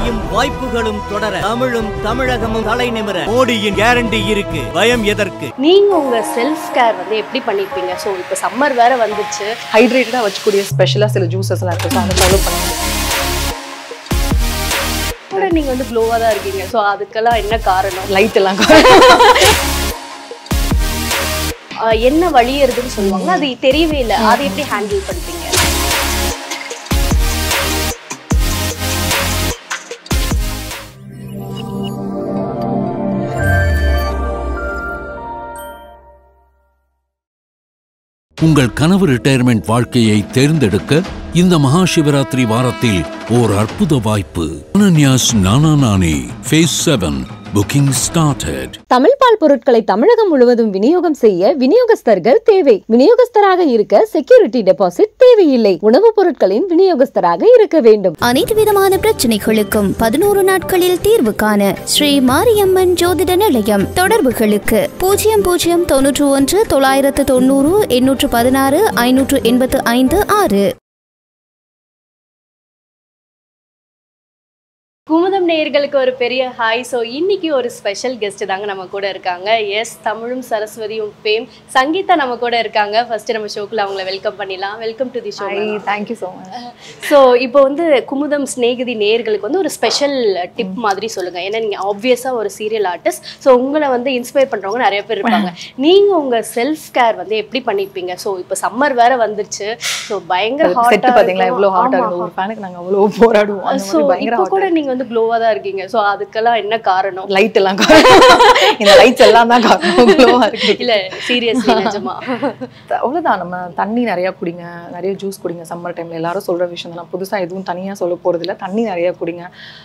வெற்றியும் வாய்ப்புகளும் தொடர தமிழும் தமிழகமும் தலை நிமிர மோடியின் கேரண்டி இருக்கு பயம் எதற்கு நீங்க உங்க செல்ஃப் கேர் வந்து எப்படி பண்ணிருப்பீங்க ஸோ இப்போ சம்மர் வேற வந்துச்சு ஹைட்ரேட்டடாக வச்சுக்கூடிய ஸ்பெஷலாக சில ஜூஸஸ்லாம் இருக்குது ஸோ அதை ஃபாலோ பண்ணுங்க கூட நீங்க வந்து க்ளோவா தான் இருக்கீங்க ஸோ அதுக்கெல்லாம் என்ன காரணம் லைட் எல்லாம் ஆஹ் என்ன வழியறதுன்னு சொல்லுவாங்க அது தெரியவே இல்லை அதை எப்படி ஹேண்டில் பண்றீங்க உங்கள் கனவு ரிட்டையர்மெண்ட் வாழ்க்கையை தேர்ந்தெடுக்க இந்த மகா சிவராத்திரி வாரத்தில் ஓர் அற்புத வாய்ப்பு Ananyas Nana Nani phase seven booking started Tamil பால் பொருட்களை தமிழகம் முழுவதும் விநியோகம் செய்ய விநியோகஸ்தர்கள் தேவை விநியோகஸ்தராக இருக்க செக்யூரிட்டி டெபாசிட் தேவையில்லை உணவுப் பொருட்களின் விநியோகஸ்தராக இருக்க வேண்டும் அனைத்து விதமான பிரச்சனைகளுக்கும் பதினோரு நாட்களில் தீர்வு காண ஸ்ரீ மாரியம்மன் ஜோதிட நிலையம் தொடர்புகளுக்கு பூஜ்ஜியம் பூஜ்ஜியம் தொன்னூற்று ஒன்று தொள்ளாயிரத்து தொண்ணூறு எண்ணூற்று பதினாறு ஐநூற்று எண்பத்து ஐந்து ஆறு குமுதம் நேயர்களுக்கு ஒரு பெரிய ஹாய் ஸோ இன்னைக்கு ஒரு ஸ்பெஷல் கெஸ்ட் தாங்க நம்ம கூட இருக்காங்க எஸ் தமிழும் சரஸ்வதியும் ஃபேம் சங்கீதா நம்ம கூட இருக்காங்க ஃபர்ஸ்ட் நம்ம ஷோக்குள்ள அவங்கள வெல்கம் பண்ணிடலாம் welcome to the show thank you so much so இப்போ வந்து குமுதம் சிநேகிதி நேயர்களுக்கு வந்து ஒரு ஸ்பெஷல் டிப் மாதிரி சொல்லுங்க ஏன்னா நீங்க ஆப்வியஸா ஒரு சீரியல் ஆர்டிஸ்ட் ஸோ உங்களை வந்து இன்ஸ்பயர் பண்றவங்க நிறைய பேர் இருப்பாங்க நீங்க உங்க செல்ஃப் கேர் வந்து எப்படி பண்ணிப்பீங்க ஸோ இப்போ சம்மர் வேற வந்துருச்சு ஸோ பயங்கர செட்டு ஹாட்டா பார்த்தீங்களா எவ்வளோ ஹாட்டாக இருக்கும் ஒரு ஃபேனுக்கு நாங்கள் அவ்வளோ போராடுவோம் அந்த ஸோ மாதிரி பயங்கர இப்போ கூட நீங்க வந்து க்ளோவா தான் இருக்கீங்க ஸோ அதுக்கெல்லாம் என்ன காரணம் லைட் எல்லாம் காரணம். இந்த லைட்ஸ் எல்லாம் தான் காரணம் க்ளோவாக இருக்கு இல்ல சீரியஸ்லி நிஜமா அவ்வளோதான் நம்ம தண்ணி நிறையா குடிங்க நிறைய ஜூஸ் குடிங்க சம்மர் டைமில் எல்லாரும் சொல்கிற விஷயம் தான் நான் புதுசாக எதுவும் தனியாக சொல்ல போகிறதில்ல தண்ணி நிறையா குடிங்க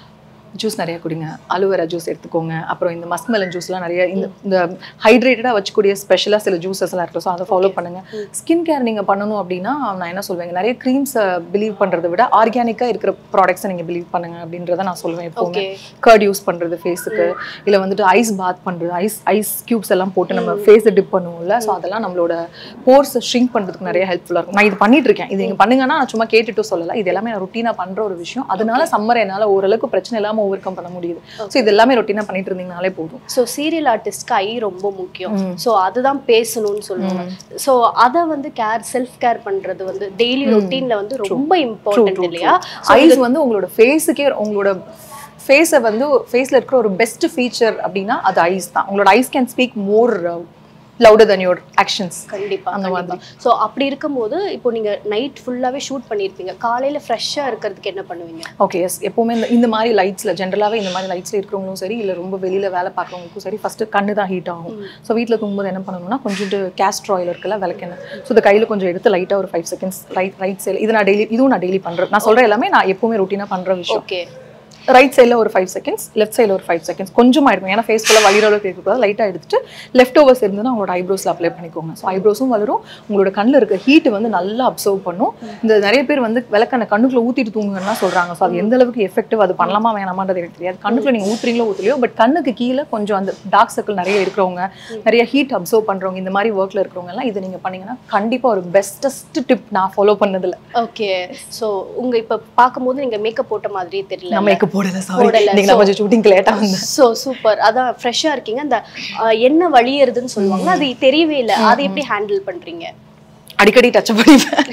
ஜூஸ் நிறைய குடிங்க அலுவேரா ஜூஸ் எடுத்துக்கோங்க அப்புறம் இந்த மஸ்மெலன் ஜூஸ்லாம் நிறைய இந்த இந்த ஹைட்ரேட்டடாக வச்சுக்கூடிய ஸ்பெஷலாக சில ஜூஸஸ்லாம் இருக்குது ஸோ அதை ஃபாலோ பண்ணுங்க ஸ்கின் கேர் நீங்கள் பண்ணணும் அப்படின்னா நான் என்ன சொல்வேங்க நிறைய க்ரீம்ஸை பிலீவ் பண்ணுறதை விட ஆர்கானிக்காக இருக்கிற ப்ராடக்ட்ஸை நீங்கள் பிலீவ் பண்ணுங்க அப்படின்றத நான் சொல்லுவேன் எப்போவுமே ஓகே கர்ட் யூஸ் பண்ணுறது ஃபேஸுக்கு இல்லை வந்துட்டு ஐஸ் பாத் பண்ணுறது ஐஸ் ஐஸ் க்யூப்ஸ் எல்லாம் போட்டு நம்ம ஃபேஸை டிப் பண்ணுவோம்ல ஸோ அதெல்லாம் நம்மளோட போர்ஸை ஷ்ரிங்க் பண்ணுறதுக்கு நிறைய ஹெல்ப்ஃபுல்லாக இருக்கும் நான் இது பண்ணிட்டு இருக்கேன் இது நீங்கள் பண்ணுங்கன்னா நான் சும்மா கேட்டுட்டு சொல்லலை இது எல்லாமே நான் ருட்டீனாக பண்ணுற ஒரு விஷயம் அதனால சம்மர் என்னால் ஓரளவுக்கு பிரச்சனை இல்லாமல் ஓவர் கம் பண்ண முடியுது ஸோ இது எல்லாமே ரொட்டீனாக பண்ணிட்டு இருந்தீங்கனாலே போதும் ஸோ சீரியல் ஆர்டிஸ்ட்க்கு ஐ ரொம்ப முக்கியம் ஸோ அதுதான் பேசணும்னு சொல்லுவாங்க ஸோ அதை வந்து கேர் செல்ஃப் கேர் பண்றது வந்து டெய்லி ரொட்டீன்ல வந்து ரொம்ப இம்பார்ட்டன்ட் இல்லையா ஐஸ் வந்து உங்களோட ஃபேஸுக்கே உங்களோட ஃபேஸை வந்து ஃபேஸில் இருக்கிற ஒரு பெஸ்ட் ஃபீச்சர் அப்படின்னா அது ஐஸ் தான் உங்களோட eyes can speak more louder than your actions கண்டிப்பா அந்த கண்டிப்பா ஸோ அப்படி இருக்கும்போது இப்போ நீங்க நைட் ஃபுல்லாவே ஷூட் பண்ணியிருப்பீங்க காலையில ஃப்ரெஷ்ஷா இருக்கிறதுக்கு என்ன பண்ணுவீங்க ஓகே எஸ் எப்போவுமே இந்த இந்த மாதிரி லைட்ஸில் ஜென்ரலாகவே இந்த மாதிரி லைட்ஸில் இருக்கிறவங்களும் சரி இல்லை ரொம்ப வெளியில் வேலை பார்க்குறவங்களுக்கும் சரி ஃபஸ்ட்டு கண்ணு தான் ஹீட் ஆகும் ஸோ வீட்டில் தூங்கும்போது என்ன பண்ணணும்னா கொஞ்சோண்டு கேஸ்ட்ர் ஆயில் இருக்குல்ல விளக்கெண்ணெய் ஸோ இந்த கையில் கொஞ்சம் எடுத்து லைட்டாக ஒரு ஃபைவ் செகண்ட்ஸ் ரைட் ரைட் சைடில் இது நான் டெய்லி இதுவும் நான் டெய்லி பண்ணுறேன் நான் சொல்கிற எல்லாமே நான் எப்போவுமே ரொட்டீனாக பண்ணுற விஷயம் ஓகே ரைட் சைடில் ஒரு ஃபைவ் செகண்ட்ஸ் லெஃப்ட் சைடில் ஒரு ஃபைவ் செகண்ட்ஸ் கொஞ்சமாக இருக்கும் ஏன்னா ஃபேஸ் ஃபுல்லாக வலிகிற அளவுக்கு இருக்கக்கூடாது லைட்டாக எடுத்துட்டு லெஃப்ட் ஓவர்ஸ் இருந்ததுன்னா உங்களோட ஐப்ரோஸில் அப்ளை பண்ணிக்கோங்க ஸோ ஐப்ரோஸும் வளரும் உங்களோட கண்ணில் இருக்க ஹீட் வந்து நல்லா அப்சர்வ் பண்ணும் இந்த நிறைய பேர் வந்து விளக்கண்ணை கண்ணுக்குள்ள ஊற்றிட்டு தூங்குங்கன்னா சொல்கிறாங்க ஸோ அது எந்த அளவுக்கு எஃபெக்டிவ் அது பண்ணலாமா வேணாமான்றது எனக்கு தெரியாது கண்ணுக்குள்ள நீங்கள் ஊத்துறீங்களோ ஊற்றலையோ பட் கண்ணுக்கு கீழே கொஞ்சம் அந்த டார்க் சர்க்கிள் நிறைய இருக்கிறவங்க நிறைய ஹீட் அப்சர்வ் பண்ணுறவங்க இந்த மாதிரி ஒர்க்கில் இருக்கிறவங்க எல்லாம் இதை நீங்கள் பண்ணீங்கன்னா கண்டிப்பாக ஒரு பெஸ்டஸ்ட் டிப் நான் ஃபாலோ பண்ணதில்ல ஓகே ஸோ உங்க இப்ப பார்க்கும்போது நீங்க மேக்கப் போட்ட மாதிரியே தெரியல நான் மேக்கப் போடல சாரி போடல. நீங்கள் So- கொஞ்சம் ஷூட்டிங் லேட்டாக வந்தேன் ஸோ சூப்பர் அதான் ஃப்ரெஷ்ஷாக இருக்கீங்க அந்த ஆஹ், என்ன வழியறதுன்னு சொல்லுவாங்க அது தெரியவே இல்லை அதை எப்படி ஹேண்டில் பண்றீங்க அடிக்கடி டச் பண்ணிப்பேன்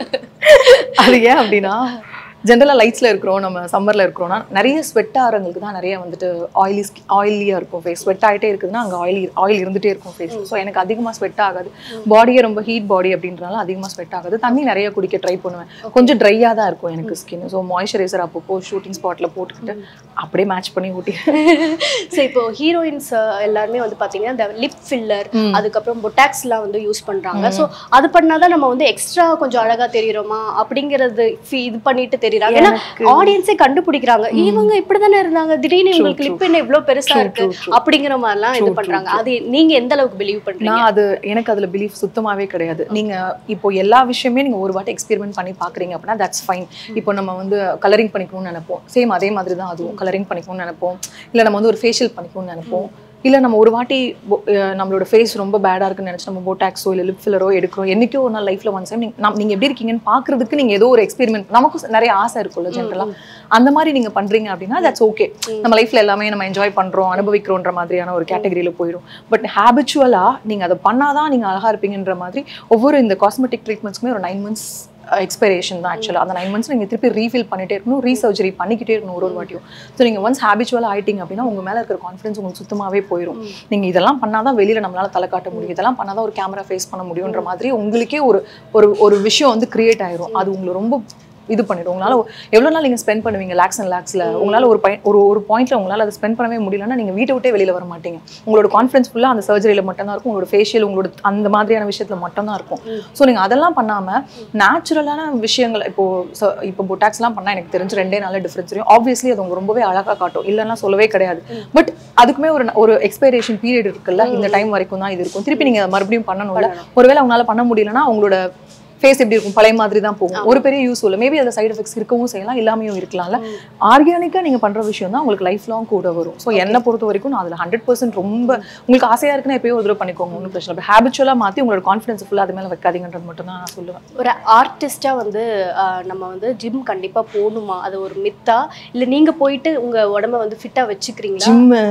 அது ஏன் அப்படின்னா ஜென்ரலாக லைட்ஸில் இருக்கிறோம் நம்ம சம்மரில் இருக்கிறோம்னா நிறைய ஸ்வெட் ஆகிறவங்களுக்கு தான் நிறைய வந்துட்டு ஆயிலி ஆயிலியாக இருக்கும் ஃபேஸ் ஸ்வெட் ஆகிட்டே இருக்குதுன்னா அங்கே ஆயில் ஆயில் இருந்துகிட்டே இருக்கும் ஃபேஸ் ஸோ எனக்கு அதிகமாக ஸ்வெட் ஆகாது பாடியே ரொம்ப ஹீட் பாடி அப்படின்றனால அதிகமாக ஸ்வெட் ஆகாது தண்ணி நிறைய குடிக்க ட்ரை பண்ணுவேன் கொஞ்சம் ட்ரையாக தான் இருக்கும் எனக்கு ஸ்கின் ஸோ மாய்ஸ்சரைசர் அப்பப்போ ஷூட்டிங் ஸ்பாட்டில் போட்டுக்கிட்டு அப்படியே மேட்ச் பண்ணி ஊட்டி ஸோ இப்போ ஹீரோயின்ஸ் எல்லாருமே வந்து பார்த்தீங்கன்னா இந்த லிப் ஃபில்லர் அதுக்கப்புறம் பொட்டாக்ஸ்லாம் வந்து யூஸ் பண்றாங்க ஸோ அது பண்ணாதான் நம்ம வந்து எக்ஸ்ட்ரா கொஞ்சம் அழகா தெரியுறோமா அப்படிங்கிறது fi- இது பண்ணிட்டு தெரியுறாங்க ஏன்னா ஆடியன்ஸே கண்டுபிடிக்கிறாங்க இவங்க இப்படிதானே இருந்தாங்க திடீர்னு இவங்களுக்கு லிப் என்ன இவ்வளவு பெருசா இருக்கு அப்படிங்கிற மாதிரிலாம் இது பண்றாங்க அது நீங்க எந்த அளவுக்கு பிலீவ் பண்றீங்க நான் அது எனக்கு அதுல பிலீஃப் சுத்தமாவே கிடையாது நீங்க இப்போ எல்லா விஷயமே நீங்க ஒரு வாட்டி எக்ஸ்பெரிமெண்ட் பண்ணி பாக்குறீங்க அப்படின்னா தட்ஸ் ஃபைன் இப்போ நம்ம வந்து கலரிங் பண்ணிக்கணும்னு நினைப்போம் சேம் அதே மாதிரி தான் அதுவும் கலரிங் பண்ணிக்கணும்னு நினைப்போம் இல்ல நம்ம வந்து ஒரு ஃபேஷியல் பண்ணிக்கணும்னு நினைப்போம் இல்லை நம்ம ஒரு வாட்டி bo- அஹ் நம்மளோட ஃபேஸ் ரொம்ப பேடாக இருக்குன்னு நினச்சி நம்ம போட்டாக்ஸோ இல்லை லிப் ஃபில்லரோ எடுக்கிறோம் என்னைக்கோ ஒரு நாள் லைஃப்பில் ஒன் டைம் நீங்கள் நீங்கள் எப்படி இருக்கீங்கன்னு பார்க்கறதுக்கு நீங்கள் ஏதோ ஒரு எக்ஸ்பெரிமெண்ட் நமக்கும் நிறைய ஆசை இருக்கும்ல ஜென்ரலாக அந்த மாதிரி நீங்கள் பண்ணுறீங்க அப்படின்னா தட்ஸ் ஓகே நம்ம லைஃப்பில் எல்லாமே நம்ம என்ஜாய் பண்ணுறோம் அனுபவிக்கிறோன்ற மாதிரியான ஒரு கேட்டகரியில் போயிடும் பட் ஹேபிச்சுவலாக நீங்கள் அதை பண்ணாதான் நீங்கள் அழகாக இருப்பீங்கன்ற மாதிரி ஒவ்வொரு இந்த காஸ்மெட்டிக் ட்ரீட்மெண்ட்ஸ்க்குமே ஒரு நைன் மந்த்ஸ் எக்ஸ்பைரேஷன் தான் ஆக்சுவலாக அந்த நைன் மந்த்ஸ் நீங்கள் திருப்பி ரீஃபில் பண்ணிட்டே இருக்கணும் ரீசர்ஜரி பண்ணிக்கிட்டே இருக்கணும் ஒரு ஒரு வாட்டியும் ஸோ நீங்கள் ஒன்ஸ் ஹேபிச்சுவலாக ஆயிட்டீங்க அப்படின்னா உங்கள் மேலே இருக்கிற கான்ஃபிடன்ஸ் உங்களுக்கு சுத்தமாகவே போயிடும் நீங்கள் இதெல்லாம் பண்ணாதான் வெளியில் நம்மளால தலை காட்ட முடியும் இதெல்லாம் பண்ணாதான் ஒரு கேமரா ஃபேஸ் பண்ண முடியுன்ற மாதிரி உங்களுக்கே ஒரு ஒரு ஒரு விஷயம் வந்து கிரியேட் ஆயிரும் அது உங்களை ரொம்ப இது பண்ணிடும் உங்களால எவ்வளோ நாள் நீங்கள் ஸ்பெண்ட் பண்ணுவீங்க லேக்ஸ் அண்ட் லேக்ஸில் உங்களால் ஒரு பை ஒரு ஒரு பாயிண்ட்ல உங்களால் அதை ஸ்பெண்ட் பண்ணவே முடியலன்னா நீங்கள் வீட்டை விட்டே வெளியில் வர மாட்டீங்க உங்களோட கான்ஃபிடன்ஸ் ஃபுல்லாக அந்த சர்ஜரியில் மட்டும்தான் இருக்கும் உங்களோட ஃபேஷியல் உங்களோட அந்த மாதிரியான விஷயத்தில் மட்டும்தான் இருக்கும் ஸோ நீங்கள் அதெல்லாம் பண்ணாமல் நேச்சுரலான விஷயங்கள் இப்போ so- இப்போ பொட்டாக்ஸ்லாம் பண்ணால் எனக்கு தெரிஞ்சு ரெண்டே நாளில் டிஃப்ரென்ஸ் தெரியும் ஆப்வியஸ்லி அது உங்க ரொம்பவே அழகாக காட்டும் இல்லைன்னா சொல்லவே கிடையாது பட் அதுக்குமே ஒரு ஒரு எக்ஸ்பைரேஷன் பீரியட் இருக்குல்ல இந்த டைம் வரைக்கும் தான் இது இருக்கும் திருப்பி நீங்கள் மறுபடியும் பண்ணணும்ல ஒருவேளை உங்களால் பண்ண முடியலன்னா உங்களோட ஃபேஸ் எப்படி இருக்கும் பழைய மாதிரி தான் போகும் ஒரு பெரிய யூஸ் இல்லை மேபி அதில் சைடு எஃபெக்ட்ஸ் இருக்கவும் செய்யலாம் இல்லாமையும் இருக்கலாம்ல ஆர்கானிக்காக நீங்கள் பண்ணுற விஷயம் தான் உங்களுக்கு லைஃப் லாங் கூட வரும் ஸோ என்னை பொறுத்த வரைக்கும் நான் அதில் ஹண்ட்ரட் பர்சன்ட் ரொம்ப உங்களுக்கு ஆசையாக இருக்குன்னா எப்பயோ ஒரு தடவை பண்ணிக்கோங்க ஒன்றும் பிரச்சனை இல்லை ஹேபிச்சுவலாக மாற்றி உங்களோட கான்ஃபிடன்ஸ் ஃபுல்லாக அது மேலே வைக்காதீங்கன்றது மட்டும் தான் நான் சொல்லுவேன் ஒரு ஆர்டிஸ்டா வந்து ஆஹ், நம்ம வந்து ஜிம் கண்டிப்பா போகணுமா அது ஒரு மித்தா இல்ல நீங்க போயிட்டு உங்க உடம்ப வந்து ஃபிட்டா வச்சுக்கிறீங்களா ஜிம்மு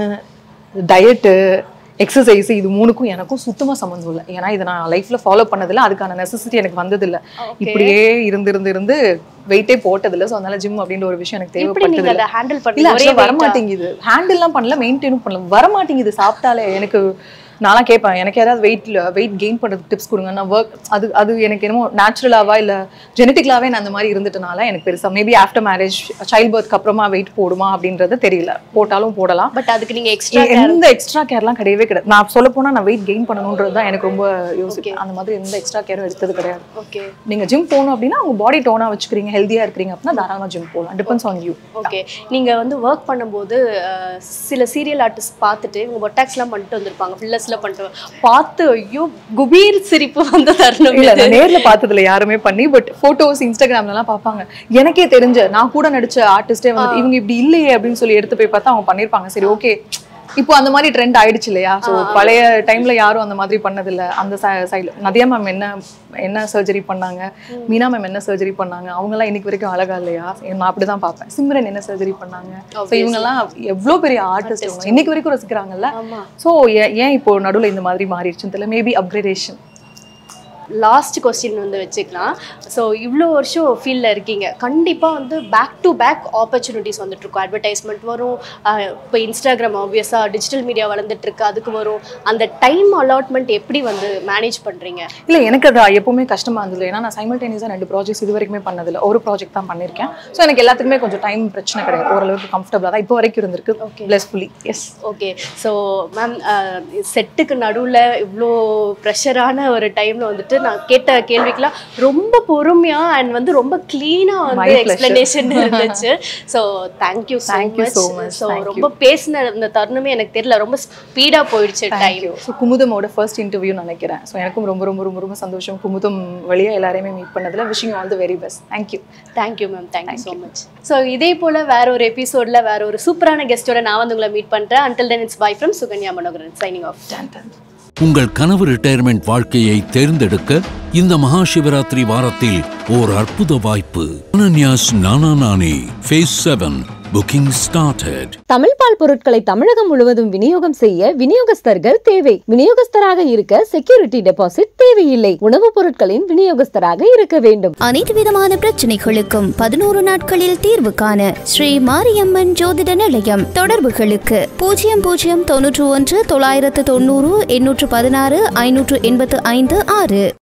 டயட்டு எக்ஸசைஸ் இது மூணுக்கும் எனக்கும் சுத்தமா சம்மந்தம் இல்லை ஏன்னா இதை நான் லைஃப்ல ஃபாலோ பண்ணதில்ல அதுக்கான நெசசிட்டி எனக்கு வந்ததில்ல இப்படியே இருந்து இருந்து இருந்து வெயிட்டே போட்டதில்ல ஸோ அதனால ஜிம் அப்படின்ற ஒரு விஷயம் எனக்கு எப்படி நீங்க தேவைப்பட்டதில்ல அதை ஹேண்டில் இல்ல பண்ணீங்க ஒரே actually வர weight-ஆ? மாட்டேங்குது ஹேண்டில்லாம் பண்ணல மெயின்டைனும் பண்ணல வர மாட்டேங்குது சாப்பிட்டாலே எனக்கு நான்லாம் கேட்பேன் எனக்கு யாராவது வெயிட் வெயிட் கெயின் பண்ணுறதுக்கு டிப்ஸ் கொடுங்க நான் ஒர்க் அது அது எனக்கு என்னமோ நேச்சுரலாவா இல்லை ஜெனட்டிக்கலாவே நான் அந்த மாதிரி இருந்துட்டனால எனக்கு பெருசா மேபி ஆஃப்டர் மேரேஜ் சைல்ட் பர்த்க்கு அப்புறமா வெயிட் போடுமா அப்படின்றது தெரியல போட்டாலும் போடலாம் பட் அதுக்கு நீங்க எக்ஸ்ட்ரா எந்த எக்ஸ்ட்ரா கேர்லாம் கிடையவே கிடையாது நான் சொல்ல போனா நான் வெயிட் கெயின் பண்ணணுன்றது தான் எனக்கு ரொம்ப யோசிப்பேன் அந்த மாதிரி எந்த எக்ஸ்ட்ரா கேரும் எடுத்தது கிடையாது ஓகே நீங்க ஜிம் போகணும் அப்படின்னா உங்க பாடி டோனா வச்சுக்கிறீங்க ஹெல்தியா இருக்கிறீங்க அப்படின்னா தாராளமா ஜிம் போகலாம் டிபெண்ட்ஸ் ஆன் யூ ஓகே நீங்க வந்து ஒர்க் பண்ணும்போது அஹ், சில சீரியல் ஆர்டிஸ்ட் பார்த்துட்டு இவங்க பொட்டாக்ஸ்லாம் பண்ணிட்டு வந்திருப்பாங்க ஃபில்லர்ஸ்லாம் பண்ணிட்டு பார்த்து ஐயோ குபீர் சிரிப்பு வந்த தருணம் இல்ல இது. நான் நேர்ல பார்த்ததுல யாருமே பண்ணி பட் போட்டோஸ் இன்ஸ்டாகிராம்ல எல்லாம் பார்ப்பாங்க எனக்கே தெரிஞ்ச நான் கூட நடிச்ச ஆர்டிஸ்டே வந்து இவங்க இப்படி இல்லையே அப்படின்னு சொல்லி எடுத்து போய் பார்த்தா அவங்க பண்ணிருப்பாங்க சரி ஓகே இப்போ அந்த மாதிரி ட்ரெண்ட் ஆயிடுச்சு இல்லையா ஸோ பழைய டைம்ல யாரும் அந்த மாதிரி பண்ணதில்ல அந்த சைடில் நதியா மேம் என்ன என்ன சர்ஜரி பண்ணாங்க மீனா மேம் என்ன சர்ஜரி பண்ணாங்க அவங்கெல்லாம் இன்னைக்கு வரைக்கும் அழகா இல்லையா நான் அப்படிதான் பார்ப்பேன் சிம்ரன் என்ன சர்ஜரி பண்ணாங்க ஸோ இவங்கெல்லாம் எவ்வளோ பெரிய ஆர்டிஸ்ட் இவங்க இன்னைக்கு வரைக்கும் ரசிக்கிறாங்கல்ல ஆமா ஸோ ஏன் இப்போ நடுவுல இந்த மாதிரி மாறிடுச்சுன்னு தெரியல மேபி அப்கிரேடேஷன் லாஸ்ட் கொஸ்டின் வந்து வச்சுக்கலாம் ஸோ இவ்வளோ வருஷம் ஃபீல்டில் இருக்கீங்க கண்டிப்பாக வந்து பேக் டு பேக் ஆப்பர்ச்சுனிட்டிஸ் வந்துட்டு இருக்கும் அட்வர்டைஸ்மெண்ட் வரும் இப்போ இன்ஸ்டாகிராம் ஆப்வியஸாக டிஜிட்டல் மீடியா வளர்ந்துட்டு இருக்கு அதுக்கு வரும் அந்த டைம் அலாட்மெண்ட் எப்படி வந்து மேனேஜ் பண்ணுறீங்க இல்ல எனக்கு அது எப்பவுமே கஷ்டமா இருந்தது ஏன்னா நான் சைமல்டேனியஸாக ரெண்டு ப்ராஜெக்ட்ஸ் இது வரைக்குமே பண்ணதில்ல ஒரு ப்ராஜெக்ட் தான் பண்ணியிருக்கேன் ஸோ எனக்கு எல்லாத்துக்குமே கொஞ்சம் டைம் பிரச்சனை கிடையாது ஓரளவுக்கு கம்ஃபர்டபுளாக தான் இப்போ வரைக்கும் இருந்திருக்கு blissfully yes okay so ma'am செட்டுக்கு நடுவில் இவ்வளோ ப்ரெஷரான ஒரு டைமில் வந்துட்டு நான் கேட்ட கேள்விக்கெல்லாம் ரொம்ப பொறுமையாக அண்ட் வந்து ரொம்ப க்ளீனாக வந்து My pleasure. எக்ஸ்பிளனேஷன் இருந்துச்சு so thank you Thank you so much. So Thank ரொம்ப பேசின அந்த தருணமே எனக்கு தெரியல ரொம்ப ஸ்பீடாக போயிடுச்சு டைம் தேங்க்யூ ஸோ குமுதமோட ஃபர்ஸ்ட் இன்டர்வியூ நினைக்கிறேன் ஸோ எனக்கும் ரொம்ப ரொம்ப ரொம்ப ரொம்ப சந்தோஷம் குமுதம் வழியா எல்லாரையுமே மீட் பண்ணதுல wishing all the very best thank you thank you ma'am thank you so much so இதே போல் வேற ஒரு எபிசோடில் வேற ஒரு சூப்பரான கெஸ்ட்டோட நான் வந்து உங்களை மீட் பண்ணுறேன் until then it's bye from Suganya Manoharan signing off உங்கள் கனவு ரிட்டையர்மெண்ட் வாழ்க்கையை தேர்ந்தெடுக்க இந்த மகா சிவராத்திரி வாரத்தில் ஓர் அற்புத வாய்ப்பு Ananyas Nana Nani phase seven booking started Tamil பால் பொருட்களை தமிழகம் முழுவதும் விநியோகம் செய்ய விநியோகஸ்தர்கள் தேவை விநியோகஸ்தராக இருக்க செக்யூரிட்டி டெபாசிட் தேவையில்லை உணவுப் பொருட்களின் விநியோகஸ்தராக இருக்க வேண்டும் அனைத்து விதமான பிரச்சனைகளுக்கும் பதினோரு நாட்களில் தீர்வு காண ஸ்ரீ மாரியம்மன் ஜோதிட நிலையம் தொடர்புகளுக்கு பூஜ்ஜியம் பூஜ்ஜியம் தொன்னூற்று ஒன்று தொள்ளாயிரத்து தொண்ணூறு எண்ணூற்று பதினாறு ஐநூற்று எண்பத்து ஐந்து ஆறு